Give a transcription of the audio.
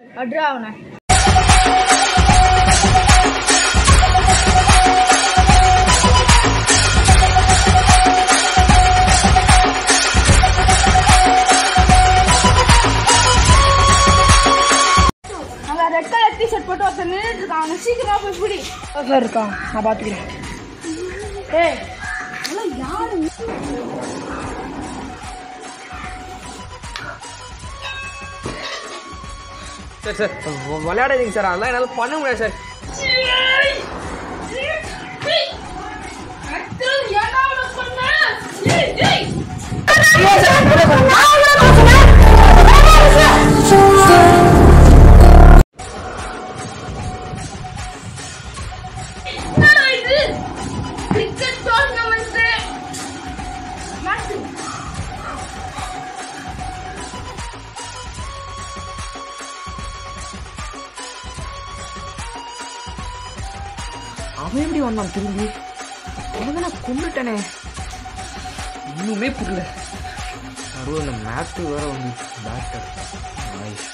அட்ரா அவனை அங்க ரெட் கலர் டிஷர்ட் போட்டு ஒருத்தன் நின்றுட்டு இருக்கான் அவனை சீக்கிரமா போய் பிடி சார் இருக்கான் நான் பார்த்துக்கிறேன் ஏய் அதெல்லாம் யாரு சார் சார் விளையாடாதீங்க சார் அதெல்லாம் என்னால் பண்ண முடியாது சார் அவன் எப்படி வந்தான் திரும்பி அவன் நான் கொண்டுட்டனே இன்னுமே புரியல நடுவில் இந்த மேத்து வேற வந்து பேட்டர் நைஸ்